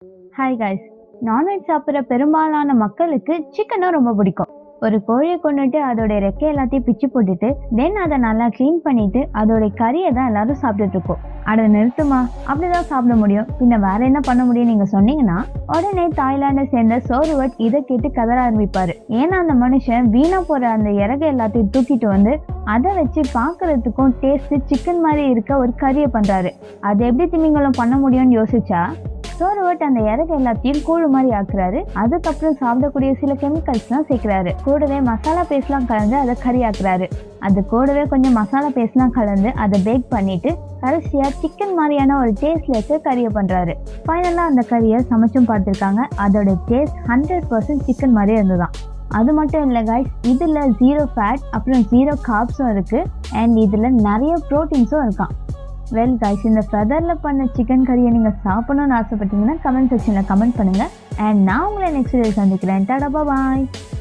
hi guys non veg சாப்பிட்ற பெரும்பாலான மக்களுக்கு சிக்கனும் ரொம்ப பிடிக்கும் ஒரு கோழியை கொண்டுட்டு அதோட ரெக்கை எல்லாத்தையும் பிச்சு போட்டுட்டு தென் அதை நல்லா க்ளீன் பண்ணிட்டு அதோட கறியை தான் எல்லாரும் சாப்பிட்டுட்டு இருக்கோம் அதை நிறுத்துமா அப்படிதான் சாப்பிட முடியும் பின்ன வேற என்ன பண்ண முடியும் நீங்க சொன்னீங்கன்னா உடனே தாய்லாண்டை சேர்ந்த சோருவட் இதை கேட்டு கதற ஆரம்பிப்பாரு ஏன்னா அந்த மனுஷன் வீணா போற அந்த இறகு எல்லாத்தையும் தூக்கிட்டு வந்து அதை வச்சு பார்க்கறதுக்கும் டேஸ்ட் சிக்கன் மாதிரி இருக்க ஒரு கறியை பண்றாரு அது எப்படி திமிங்கலம் பண்ண முடியும்னு யோசிச்சா சோறுவட் அந்த இறகு எல்லாத்தையும் கூழ் மாதிரி ஆக்குறாரு அதுக்கப்புறம் சாப்பிடக்கூடிய சில கெமிக்கல்ஸ்லாம் சேர்க்கிறாரு கூடவே மசாலா பேஸ்ட்லாம் கலந்து அதை கறி ஆக்குறாரு அது கூடவே கொஞ்சம் மசாலா பேஸ்ட்லாம் கலந்து அதை பேக் பண்ணிட்டு கடைசியா சிக்கன் மாதிரியான ஒரு டேஸ்ட்ல இருக்க கறியை பண்றாரு ஃபைனலா அந்த கறியை சமைச்சும் பார்த்துருக்காங்க அதோட டேஸ்ட் ஹண்ட்ரட் பர்சன்ட் சிக்கன் மாதிரியே இருந்ததாம் அது மட்டும் இல்லை காய்ஸ் இதில் ஜீரோ ஃபேட் அப்புறம் ஜீரோ கார்ப்ஸும் இருக்குது அண்ட் இதில் நிறைய ப்ரோட்டீன்ஸும் இருக்கான் வெல் காய்ஸ் இந்த ஃபெதரில் பண்ண சிக்கன் கறியை நீங்கள் சாப்பிடணும்னு ஆசைப்பட்டீங்கன்னா கமெண்ட் செக்ஷனில் கமெண்ட் பண்ணுங்கள் அண்ட் நான் உங்களை நெக்ஸ்ட் டே சந்திக்கிறேன் டாடா பாய்